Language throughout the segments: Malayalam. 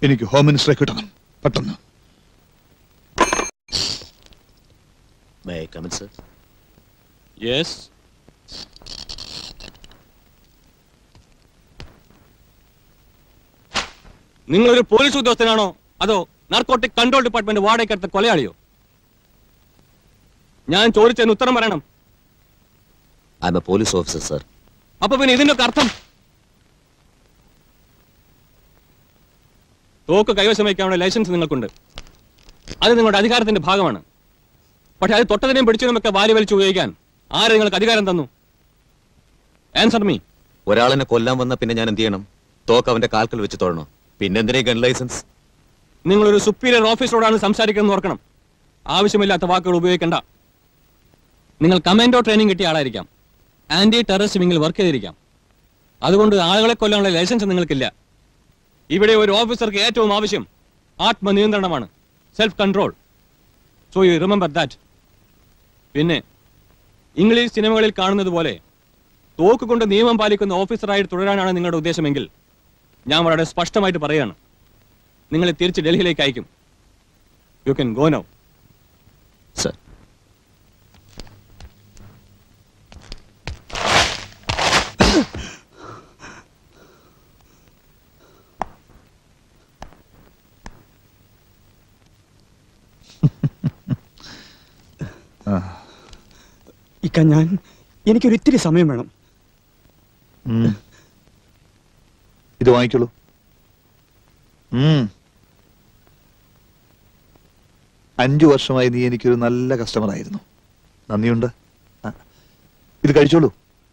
എനിക്ക് ഹോം മിനിസ്റ്ററെ കിട്ടണം പെട്ടെന്ന് മേ കമൻ സർ യെസ് നിങ്ങളൊരു പോലീസ് ഉദ്യോഗസ്ഥനാണോ അതോ നാർക്കോട്ടിക് കൺട്രോൾ ഡിപ്പാർട്ട്മെന്റ് വാടകയ്ക്കടുത്ത കൊലയാളിയോ ഞാൻ ചോദിച്ചതിന് ഉത്തരം പറയണം I am a police officer sir അപ്പൊ പിന്നെ ഇതിന്റെ ഒക്കെ അർത്ഥം തോക്ക് കൈവശം വയ്ക്കാനുള്ള ലൈസൻസ് നിങ്ങൾക്കുണ്ട് അത് നിങ്ങളുടെ അധികാരത്തിന്റെ ഭാഗമാണ് പക്ഷെ അത് തൊട്ടതിനെയും പിടിച്ചതിനും ഒക്കെ വാരി വലിച്ചു ഉപയോഗിക്കാൻ ആര് നിങ്ങൾക്ക് അധികാരം തന്നു ആൻസർ മീ ഒരാളെന്നെ കൊല്ലാൻ വന്ന പിന്നെ ഞാൻ എന്ത് ചെയ്യണം തോക്ക് അവന്റെ കാൽക്കൽ വെച്ച് തൊഴണോ പിന്നെ എന്തിനാ ഗൺ ലൈസൻസ് നിങ്ങളൊരു സുപ്പീരിയർ ഓഫീസറോടാണ് സംസാരിക്കുന്നത് ഓർക്കണം ആവശ്യമില്ലാത്ത വാക്കുകൾ ഉപയോഗിക്കണ്ട നിങ്ങൾ കമാൻഡോ ട്രെയിനിങ് കിട്ടിയ ആളായിരിക്കാം ആന്റി ടെററിസ്റ്റ് വിങ്ങിൽ വർക്ക് ചെയ്തിരിക്കാം അതുകൊണ്ട് ആളുകളെ കൊല്ലാനുള്ള ലൈസൻസ് നിങ്ങൾക്കില്ല ഇവിടെ ഒരു ഓഫീസർക്ക് ഏറ്റവും ആവശ്യം ആത്മനിയന്ത്രണമാണ് self control so you remember that പിന്നെ ഇംഗ്ലീഷ് സിനിമകളിൽ കാണുന്നത് പോലെ തോക്ക് കൊണ്ട് നിയമം പാലിക്കുന്ന ഓഫീസറായി തുടരാനാണ് നിങ്ങളുടെ ഉദ്ദേശമെങ്കിൽ ഞാൻ വളരെ സ്പഷ്ടമായിട്ട് പറയുകയാണ് നിങ്ങളെ തിരിച്ച് ഡൽഹിയിലേക്ക് അയക്കും you can go now sir ഇക്ക ഞാൻ എനിക്കൊരു ഇത്തിരി സമയം വേണം ഉം. ഇത് വാങ്ങിക്കോളൂ ഉം. അഞ്ചു വർഷമായി നീ എനിക്കൊരു നല്ല കസ്റ്റമർ ആയിരുന്നു നന്ദിയുണ്ട് ആ, ഇത് കഴിച്ചോളൂ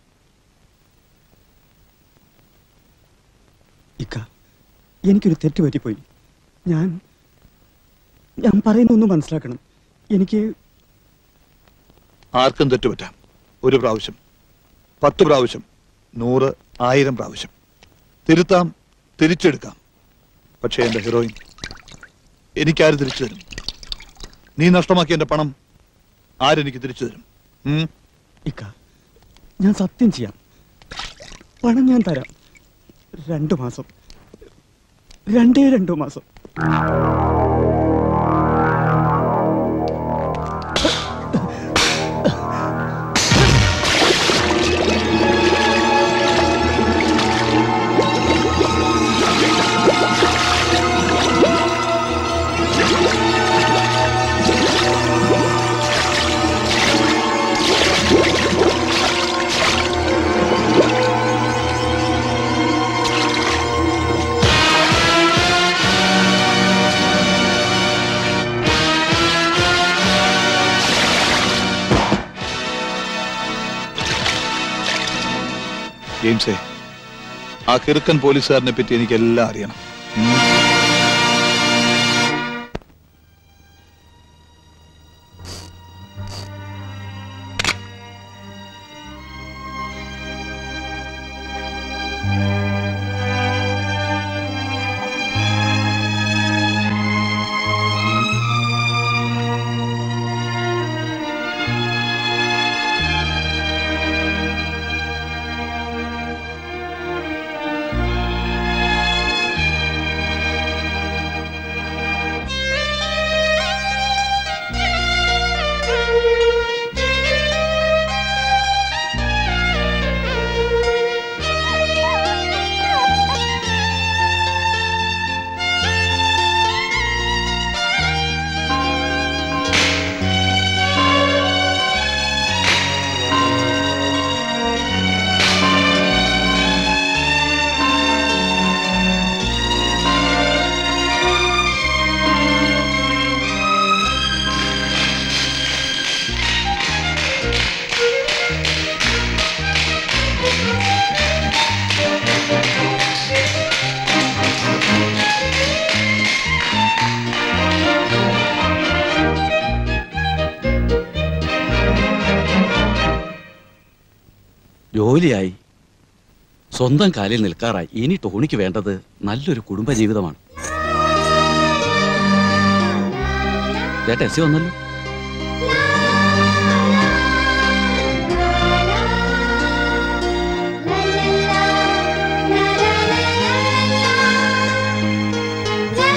ഇക്ക എനിക്കൊരു തെറ്റ് പറ്റിപ്പോയി ഞാൻ ഞാൻ പറയുന്നൊന്നും മനസ്സിലാക്കണം എനിക്ക് ആർക്കും തെറ്റുപറ്റാം ഒരു പ്രാവശ്യം പത്ത് പ്രാവശ്യം നൂറ് ആയിരം പ്രാവശ്യം തിരുത്താം തിരിച്ചെടുക്കാം പക്ഷേ എന്റെ ഹീറോയിൻ എനിക്കാര് തിരിച്ചു തരും നീ നഷ്ടമാക്കിയ എന്റെ പണം ആരെനിക്ക് തിരിച്ചു തരും ഉം? ഇക്ക ഞാൻ സത്യം ചെയ്യാം പണം ഞാൻ തരാം രണ്ടു മാസം രണ്ടേ രണ്ടു മാസം ജെയിംസേ ആ കിറുക്കൻ പോലീസുകാരനെ പറ്റി എനിക്ക് എല്ലാം അറിയണം ഉം. ജോലിയായി സ്വന്തം കാലിൽ നിൽക്കാറായി ഇനി ടോണിക്ക് വേണ്ടത് നല്ലൊരു കുടുംബജീവിതമാണ് ദേ ടെസ്സി വന്നല്ലോ La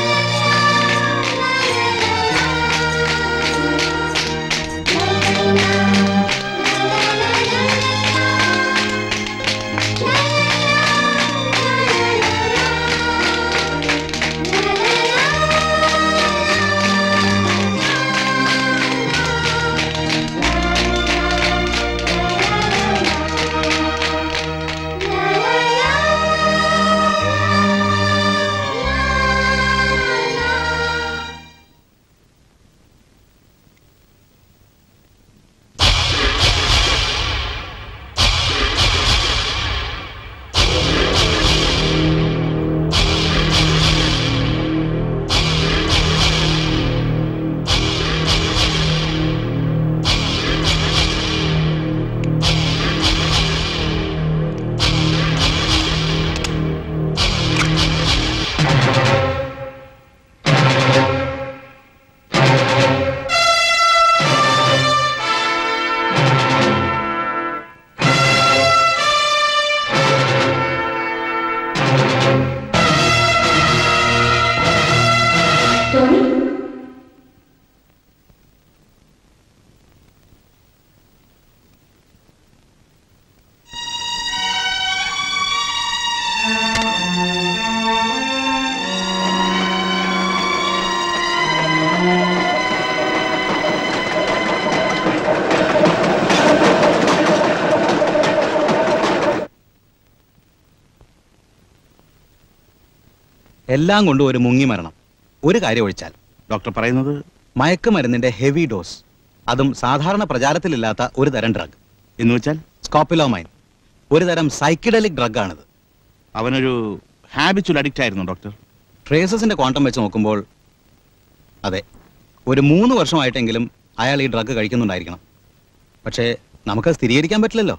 എല്ലാം കൊണ്ടും ഒരു മുങ്ങി മരണം ഒരു കാര്യം ഒഴിച്ചാൽ ഡോക്ടർ പറയുന്നത് മയക്കുമരുന്നിന്റെ ഹെവി ഡോസ് അതും സാധാരണ പ്രചാരത്തിലില്ലാത്ത ഒരു തരം ഡ്രഗ് എന്ന് വെച്ചാൽ സ്കോപ്പിലോമൈൻ ഒരു തരം സൈക്കിഡലിക് ഡ്രഗാണിത് അവനൊരു ഹാബിച്വൽ അഡിക്റ്റ് ആയിരുന്നു ഡോക്ടർ ട്രേസസിന്റെ ക്വാണ്ടം വെച്ച് നോക്കുമ്പോൾ അതെ ഒരു മൂന്ന് വർഷമായിട്ടെങ്കിലും അയാൾ ഈ ഡ്രഗ് കഴിക്കുന്നുണ്ടായിരിക്കണം പക്ഷേ നമുക്ക് സ്ഥിരീകരിക്കാൻ പറ്റില്ലല്ലോ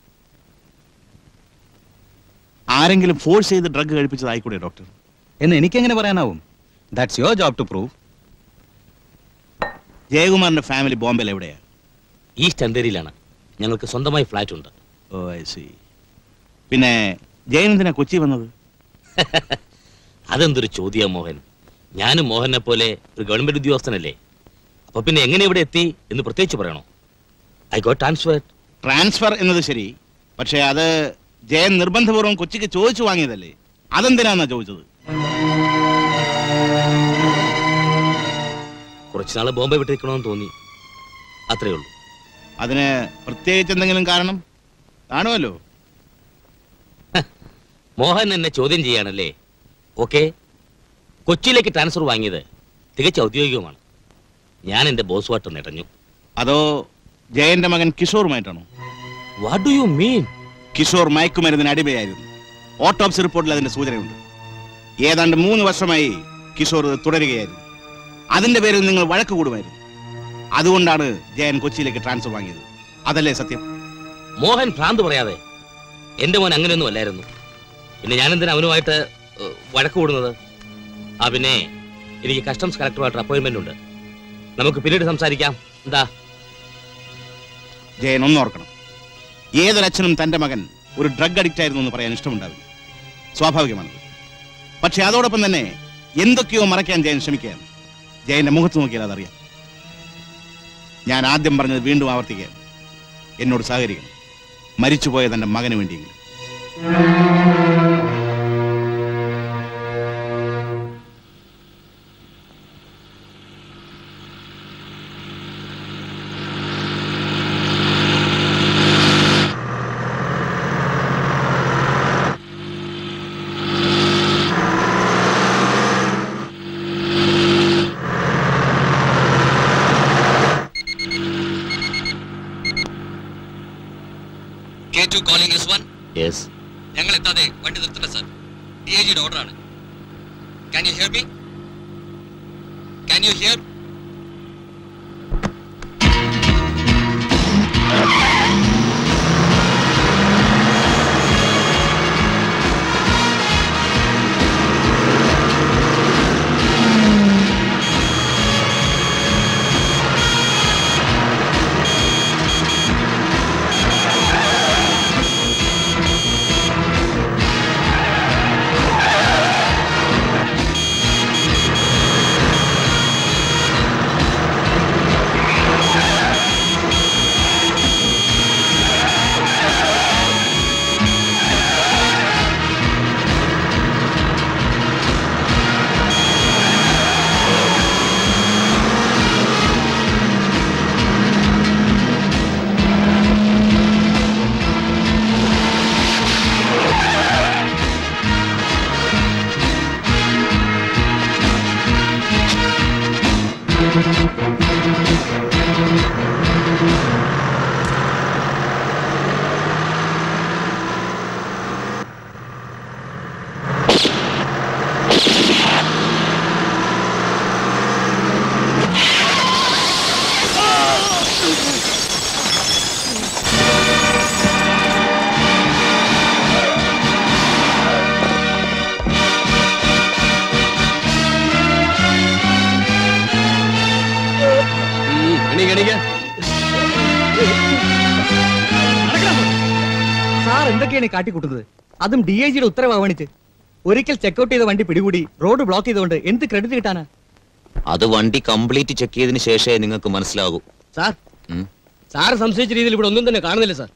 ആരെങ്കിലും ഫോഴ്സ് ചെയ്ത് ഡ്രഗ് കഴിപ്പിച്ചതായിക്കൂടെ ഡോക്ടർ എന്ന് എനിക്കെങ്ങനെ പറയാനാവും that's your job to prove ജയകുമാറിന്റെ ഫാമിലി ബോംബെയിൽ എവിടെയാ ഈസ്റ്റ് അന്തേരിയിലാണ് ഞങ്ങൾക്ക് സ്വന്തമായി ഫ്ലാറ്റ് ഉണ്ട് ഓ ഐ സി പിന്നെ ജയൻ എന്തിനാ കൊച്ചി വന്നത് അതെന്തൊരു ചോദ്യാ മോഹൻ ഞാനും മോഹനെ പോലെ ഒരു ഗവൺമെന്റ് ഉദ്യോഗസ്ഥനല്ലേ അപ്പൊ പിന്നെ എങ്ങനെ ഇവിടെ എത്തി എന്ന് പ്രത്യേകിച്ച് പറയണോ ഐ ഗോട്ട് ട്രാൻസ്ഫർ ട്രാൻസ്ഫർ എന്നത് ശരി പക്ഷേ അത് ജയൻ നിർബന്ധപൂർവ്വം കൊച്ചിക്ക് ചോദിച്ചു വാങ്ങിയതല്ലേ അതെന്തിനാന്നാ ചോദിച്ചത് കുറച്ചുനാൾ ബോംബെ വിട്ടിരിക്കണമെന്ന് തോന്നി അത്രേ ഉള്ളൂ അതിന് പ്രത്യേകിച്ച് എന്തെങ്കിലും കാരണം കാണുമല്ലോ മോഹൻ എന്നെ ചോദ്യം ചെയ്യാണല്ലേ ഓക്കെ കൊച്ചിയിലേക്ക് ട്രാൻസ്ഫർ വാങ്ങിയത് തികച്ച ഔദ്യോഗികമാണ് ഞാൻ എന്റെ ബോസുമായിട്ട് നിറഞ്ഞു അതോ ജയന്റെ മകൻ കിഷോറുമായിട്ടാണോ what do you mean Kishore മയക്കുമരുന്നിന് അടിമയായിരുന്നു ഓട്ടോപ്സി റിപ്പോർട്ടിൽ അതിന്റെ സൂചനയുണ്ട് ഏതാണ്ട് മൂന്ന് വർഷമായി കിഷോർ ഇത് തുടരുകയായിരുന്നു അതിന്റെ പേരിൽ നിങ്ങൾ വഴക്ക് കൂടുമായിരുന്നു അതുകൊണ്ടാണ് ജയൻ കൊച്ചിയിലേക്ക് ട്രാൻസ്ഫർ വാങ്ങിയത് അതല്ലേ സത്യം മോഹൻ ഭ്രാന്ത് പറയാതെ എന്റെ മോൻ അങ്ങനെയൊന്നും അല്ലായിരുന്നു പിന്നെ ഞാൻ എന്തിനാ അവനുമായിട്ട് ഏഹ്, വഴക്ക് കൂടുന്നത് ആ പിന്നെ എനിക്ക് കസ്റ്റംസ് കളക്ടറുമായിട്ട് അപ്പോയിന്റ്മെന്റ് ഉണ്ട് നമുക്ക് പിന്നീട് സംസാരിക്കാം എന്താ ജയൻ ഒന്നോർക്കണം ഏതൊരച്ഛനും തന്റെ മകൻ ഒരു ഡ്രഗ് അഡിക്റ്റ് ആയിരുന്നു എന്ന് പറയാൻ ഇഷ്ടമുണ്ടാവില്ല സ്വാഭാവികമാണത് പക്ഷെ അതോടൊപ്പം തന്നെ എന്തൊക്കെയോ മറയ്ക്കാൻ ജയൻ ശ്രമിക്കുകയാണ് ജയന്റെ മുഖത്ത് നോക്കിയാൽ അതറിയാം ഞാൻ ആദ്യം പറഞ്ഞത് വീണ്ടും ആവർത്തിക്കുകയാണ് എന്നോട് സഹകരിക്കണം മരിച്ചുപോയ തന്റെ മകന് വേണ്ടിയെങ്കിലും K two calling S one yes ഞങ്ങൾ എത്താതെ വണ്ടി നിർത്തണ്ട സർ ഡി ഐ ജിയുടെ ഓർഡറാണ് can you hear me can you hear എണീക്ക് എണീക്ക് സാർ എന്തൊക്കെയാണ് ഈ കാട്ടിക്കൂട്ടുന്നത് അതും ഡി ഐ ജിയുടെ ഉത്തരവ് അവഗണിച്ച് ഒരിക്കൽ ചെക്കൗട്ട് ചെയ്ത വണ്ടി പിടികൂടി റോഡ് ബ്ലോക്ക് ചെയ്തുകൊണ്ട് എന്ത് ക്രെഡിറ്റ് കിട്ടാനാ അത് വണ്ടി കംപ്ലീറ്റ് ചെക്ക് ചെയ്തതിന് ശേഷമേ നിങ്ങൾക്ക് മനസ്സിലാകൂ സാർ ഉം. സാർ സംശയിച്ച രീതിയിൽ ഇവിടെ ഒന്നും തന്നെ കാണുന്നില്ല സാർ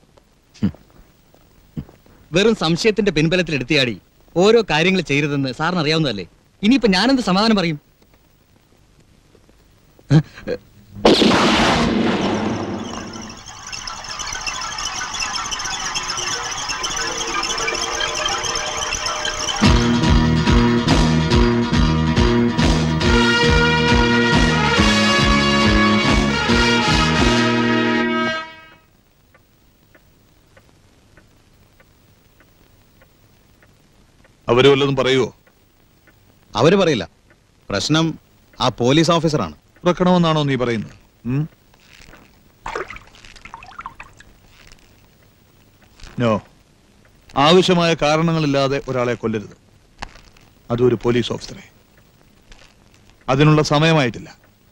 വെറും സംശയത്തിന്റെ പിൻബലത്തിൽ എടുത്തിയാടി ഓരോ കാര്യങ്ങൾ ചെയ്യരുതെന്ന് സാറിന് അറിയാവുന്നതല്ലേ ഇനിയിപ്പോ ഞാനെന്ത് സമാധാനം പറയും അവര് വല്ലതും പറയുവോ അവര് പറയില്ല പ്രശ്നം ആ പോലീസ് ഓഫീസറാണ് തുറക്കണമെന്നാണോ നീ പറയുന്നത് ഉം? നോ ആവശ്യമായ കാരണങ്ങളില്ലാതെ ഒരാളെ കൊല്ലരുത് അതും ഒരു പോലീസ് ഓഫീസറെ അതിനുള്ള സമയമായിട്ടില്ല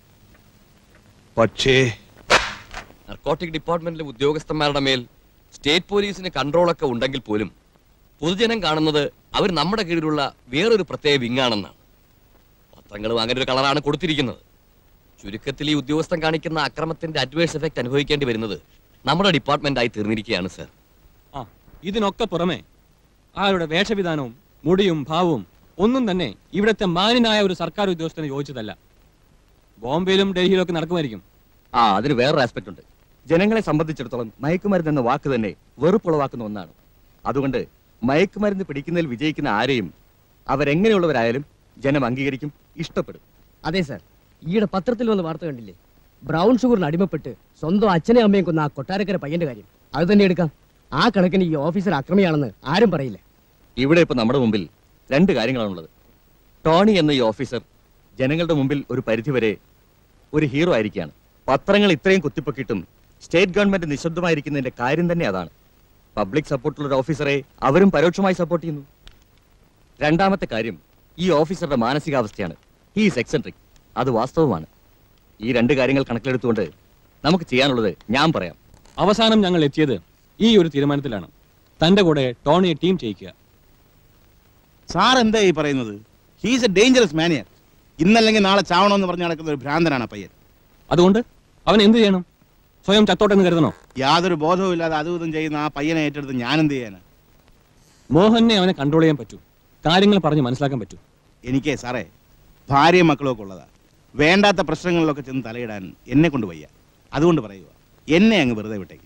പക്ഷേ നർക്കോട്ടിക് ഡിപ്പാർട്ട്മെന്റിലെ ഉദ്യോഗസ്ഥന്മാരുടെ മേൽ സ്റ്റേറ്റ് പോലീസിന് കൺട്രോളൊക്കെ ഉണ്ടെങ്കിൽ പോലും പൊതുജനം കാണുന്നത് അവർ നമ്മുടെ കീഴിലുള്ള വേറൊരു പ്രത്യേക വിങ്ങാണെന്നാണ് പത്രങ്ങളും അങ്ങനെ ഒരു കളറാണ് കൊടുത്തിരിക്കുന്നത് ചുരുക്കത്തിൽ ഈ ഉദ്യോഗസ്ഥൻ കാണിക്കുന്ന അക്രമത്തിന്റെ അഡ്വേഴ്സ് എഫക്ട് അനുഭവിക്കേണ്ടി വരുന്നത് നമ്മുടെ ഡിപ്പാർട്ട്മെന്റായി തീർന്നിരിക്കുകയാണ് സർ ആ ഇതിനൊക്കെ പുറമെ ആരുടെ വേഷവിധാനവും മുടിയും ഭാവവും ഒന്നും തന്നെ ഇവിടുത്തെ മാന്യനായ ഒരു സർക്കാർ ഉദ്യോഗസ്ഥന് യോജിച്ചതല്ല ബോംബെയിലും ഡൽഹിയിലും ഒക്കെ നടക്കുമായിരിക്കും ആ അതിന് വേറൊരു ആസ്പെക്ട് ഉണ്ട് ജനങ്ങളെ സംബന്ധിച്ചിടത്തോളം മയക്കുമരുന്ന് എന്ന വാക്ക് തന്നെ വെറുപ്പുളവാക്കുന്ന ഒന്നാണ് അതുകൊണ്ട് മയക്കുമരുന്ന് പിടിക്കുന്നതിൽ വിജയിക്കുന്ന ആരെയും അവരെങ്ങനെയുള്ളവരായാലും ജനം അംഗീകരിക്കും ഇഷ്ടപ്പെടും അതെ സാർ ഈയിടെ പത്രത്തിൽ വന്ന വാർത്ത കണ്ടില്ലേ ബ്രൗൺ ഷുഗറിന് അടിമപ്പെട്ട് സ്വന്തം അച്ഛനെയും അമ്മയും കൊന്ന ആ കൊട്ടാരക്കര പയ്യന്റെ കാര്യം അത് തന്നെ എടുക്കാം ആ കണക്കിന് ഈ ഓഫീസർ അക്രമിയാണെന്ന് ആരും പറയില്ല ഇവിടെ ഇപ്പൊ നമ്മുടെ മുമ്പിൽ രണ്ട് കാര്യങ്ങളാണുള്ളത് ടോണി എന്ന ഈ ഓഫീസർ ജനങ്ങളുടെ മുമ്പിൽ ഒരു പരിധിവരെ ഒരു ഹീറോ ആയിരിക്കുകയാണ് പത്രങ്ങൾ ഇത്രയും കുത്തിപ്പൊക്കിയിട്ടും സ്റ്റേറ്റ് ഗവൺമെന്റ് നിശബ്ദമായിരിക്കുന്നതിന്റെ കാര്യം തന്നെ അതാണ് പബ്ലിക് സപ്പോർട്ടുള്ള ഒരു ഓഫീസറെ അവരും പരോക്ഷമായി സപ്പോർട്ട് ചെയ്യുന്നു രണ്ടാമത്തെ കാര്യം ഈ ഓഫീസറുടെ മാനസികാവസ്ഥയാണ് ഹീസ് എക്സെൻട്രിക് അത് വാസ്തവമാണ് ഈ രണ്ട് കാര്യങ്ങൾ കണക്കിലെടുത്തുകൊണ്ട് നമുക്ക് ചെയ്യാനുള്ളത് ഞാൻ പറയാം അവസാനം ഞങ്ങൾ എത്തിയത് ഈ ഒരു തീരുമാനത്തിലാണ് തന്റെ കൂടെ ടോണിയെ ടീം ചെയ്യിക്കുക സാർ എന്താ ഈ പറയുന്നത് ഹീസ് എ ഡേഞ്ചറസ് മാനിയർ ഇന്നല്ലെങ്കിൽ നാളെ ചാവണമെന്ന് പറഞ്ഞ് നടക്കുന്ന ഒരു ഭ്രാന്തനാണ് ആ പയ്യൻ അതുകൊണ്ട് അവൻ എന്ത് ചെയ്യണം സ്വയം ചത്തോട്ടെന്ന് കരുതണോ യാതൊരു ബോധവും ഇല്ലാതെ അതും ഇതും ചെയ്യുന്ന ആ പയ്യനെ ഏറ്റെടുത്ത് ഞാൻ എന്ത് ചെയ്യാനാ മോഹനെ അവനെ കൺട്രോൾ ചെയ്യാൻ പറ്റൂ കാര്യങ്ങൾ പറഞ്ഞ് മനസ്സിലാക്കാൻ പറ്റൂ എനിക്കേ സാറേ ഭാര്യയും മക്കളും ഒക്കെ ഉള്ളതാ വേണ്ടാത്ത പ്രശ്നങ്ങളിലൊക്കെ ചെന്ന് തലയിടാൻ എന്നെ കൊണ്ട് വയ്യ അതുകൊണ്ട് പറയുക എന്നെ അങ്ങ് വെറുതെ വിട്ടേക്ക്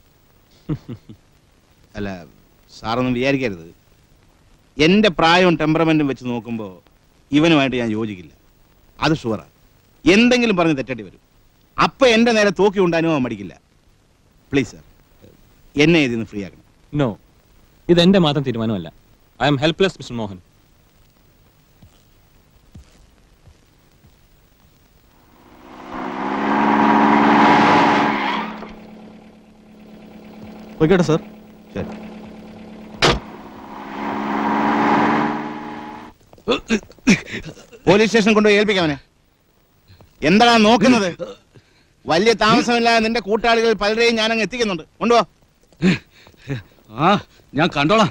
അല്ല സാറൊന്നും വിചാരിക്കരുത് എൻ്റെ പ്രായവും ടെമ്പറമെൻറ്റും വെച്ച് നോക്കുമ്പോൾ ഇവനുമായിട്ട് ഞാൻ യോജിക്കില്ല അത് ഷുവറാണ് എന്തെങ്കിലും പറഞ്ഞ് തെറ്റേണ്ടി വരും അപ്പം എൻ്റെ നേരെ തോക്കി കൊണ്ടാനും അവൻ മടിക്കില്ല പ്ലീസ് സാർ എന്നെ ഇതിന്ന് ഫ്രീ ആക്കണം നോ ഇത് എന്റെ മാത്രം തീരുമാനമല്ല I am helpless mister Mohan ഓക്കേട്ടെ സാർ ശരി പോലീസ് സ്റ്റേഷൻ കൊണ്ടുപോയി ഏൽപ്പിക്കാം അവനെ എന്താണ് നോക്കുന്നത് വലിയ താമസമില്ലാതെ നിന്റെ കൂട്ടാളികൾ പലരെയും ഞാൻ അങ്ങ് എത്തിക്കുന്നുണ്ട് കൊണ്ടുപോ ആ ഞാൻ കണ്ടോളാം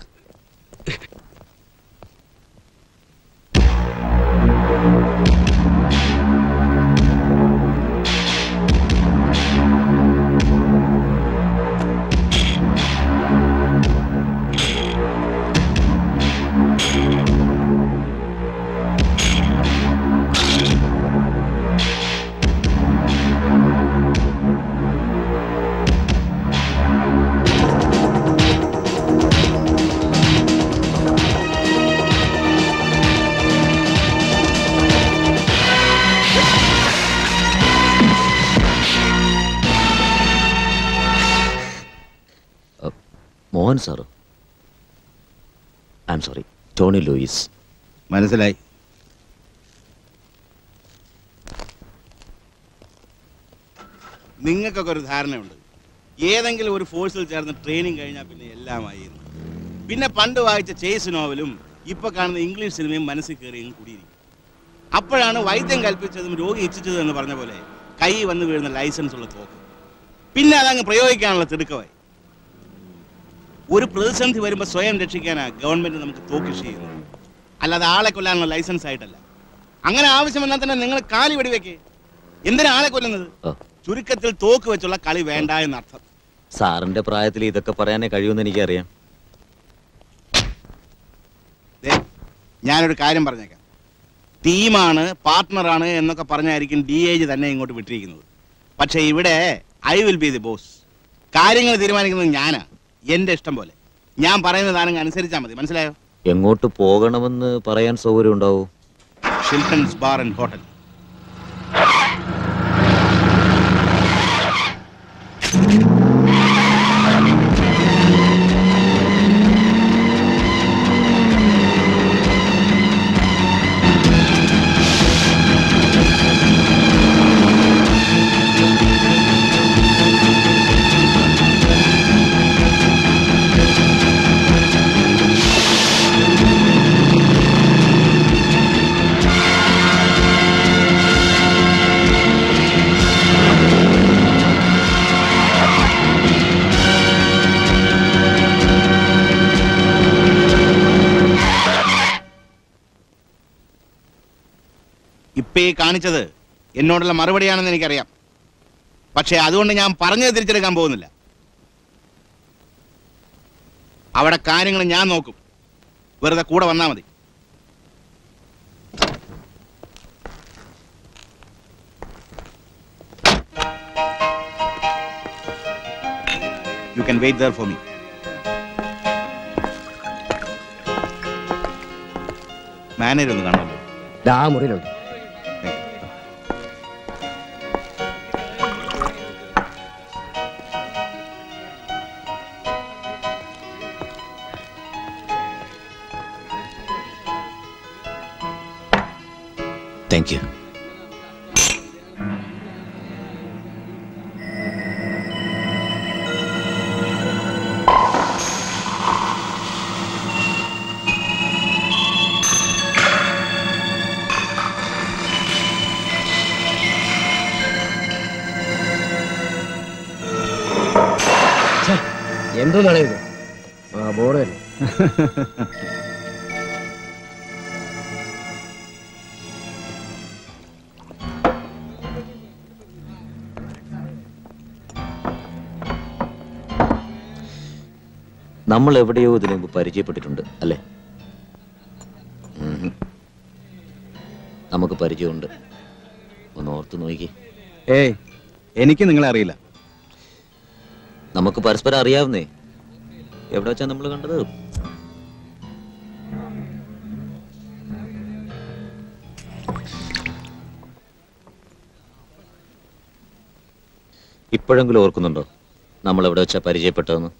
മോഹൻ സാറോ I am sorry Tony Louis മനസ്സിലായി നിങ്ങൾക്കൊക്കെ ഒരു ധാരണയുണ്ട് ഏതെങ്കിലും ഒരു ഫോഴ്സിൽ ചേർന്ന് ട്രെയിനിങ് കഴിഞ്ഞാൽ പിന്നെ എല്ലാമായി എന്ന്. പിന്നെ പണ്ട് വായിച്ച ചേസ് നോവലും ഇപ്പൊ കാണുന്ന ഇംഗ്ലീഷ് സിനിമയും മനസ്സിൽ കയറിയും കൂടിയിരിക്കും അപ്പോഴാണ് വൈദ്യം കൽപ്പിച്ചതും രോഗി ഇച്ഛിച്ചതും എന്ന് പറഞ്ഞ പോലെ കൈ വന്ന് വീഴുന്ന ലൈസൻസ് ഉള്ള തോക്ക് പിന്നെ അതങ്ങ് പ്രയോഗിക്കാനുള്ള തിടുക്കമായി ഒരു പ്രതിസന്ധി വരുമ്പോൾ സ്വയം രക്ഷിക്കാനാ ഗവൺമെന്റ് നമുക്ക് തോക്ക് ഇഷ്യൂ ചെയ്യുന്നത് അല്ലാതെ ആളെ കൊല്ലാനുള്ള ലൈസൻസ് ആയിട്ടല്ല അങ്ങനെ ആവശ്യം വന്നാൽ തന്നെ നിങ്ങൾ കാലി വെടിവെക്കേ എന്തിനാ ആളെ കൊല്ലുന്നത് ഓ. ചുരുക്കത്തിൽ തോക്ക് വെച്ചുള്ള കളി വേണ്ട എന്നർത്ഥം സാറിന്റെ പ്രായത്തിൽ ഇതൊക്കെ പറയാനേ കഴിയുമെന്ന് എനിക്കറിയാം ദേ, ഞാനൊരു കാര്യം പറഞ്ഞേക്കാം ടീമാണ് പാർട്ട്ണറാണ് എന്നൊക്കെ പറഞ്ഞായിരിക്കും ഡി എ ജി തന്നെ ഇങ്ങോട്ട് വിട്ടിരിക്കുന്നത് പക്ഷേ ഇവിടെ I will be the boss കാര്യങ്ങൾ തീരുമാനിക്കുന്നത് ഞാനാ എന്റെ ഇഷ്ടം പോലെ ഞാൻ പറയുന്നതാണെങ്കിൽ അനുസരിച്ചാൽ മതി മനസ്സിലായോ എങ്ങോട്ട് പോകണമെന്ന് പറയാൻ സൗകര്യം ഉണ്ടാവോ ഷിൽട്ടൺസ് ബാർ ആൻഡ് ഹോട്ടൽ ഇപ്പൊ ഈ കാണിച്ചത് എന്നോടുള്ള മറുപടിയാണെന്ന് എനിക്കറിയാം പക്ഷെ അതുകൊണ്ട് ഞാൻ പറഞ്ഞത് തിരിച്ചെടുക്കാൻ പോകുന്നില്ല അവിടെ കാര്യങ്ങൾ ഞാൻ നോക്കും വെറുതെ കൂടെ വന്നാ മതി you can wait there for me manager ഒന്ന് കാണാമല്ലോ ആ മുറിയിലുണ്ട് താങ്ക് യു എന്തോന്നാണ് ഇത് ആ ബോർഡ് തന്നെ നമ്മൾ എവിടെയോ ഇതിനു മുമ്പ് പരിചയപ്പെട്ടിട്ടുണ്ട് അല്ലേ ഉം. നമുക്ക് പരിചയമുണ്ട് ഒന്ന് ഓർത്ത് നോക്കി ഏയ് എനിക്ക് നിങ്ങളെ അറിയില്ല നമുക്ക് പരസ്പരം അറിയാവുന്നേ എവിടെ വെച്ചാ നമ്മൾ കണ്ടത് ഇപ്പോഴെങ്കിലും ഓർക്കുന്നുണ്ടോ നമ്മൾ എവിടെ വെച്ചാ പരിചയപ്പെട്ടതെന്ന്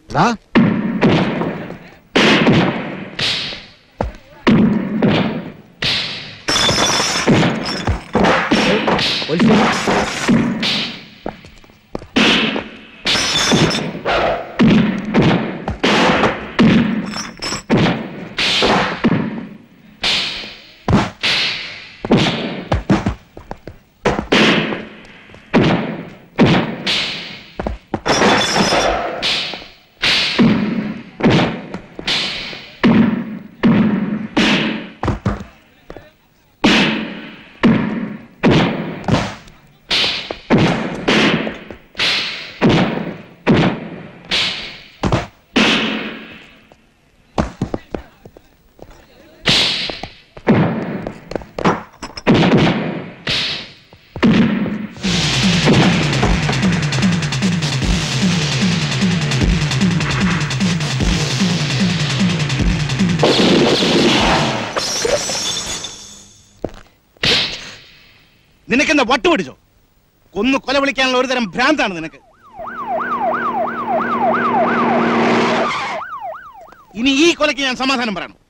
നിനക്കെന്താ വട്ട് പിടിച്ചോ കൊന്നു കൊല വിളിക്കാനുള്ള ഒരു തരം ഭ്രാന്താണ് നിനക്ക് ഇനി ഈ കൊലയ്ക്ക് ഞാൻ സമാധാനം പറയണം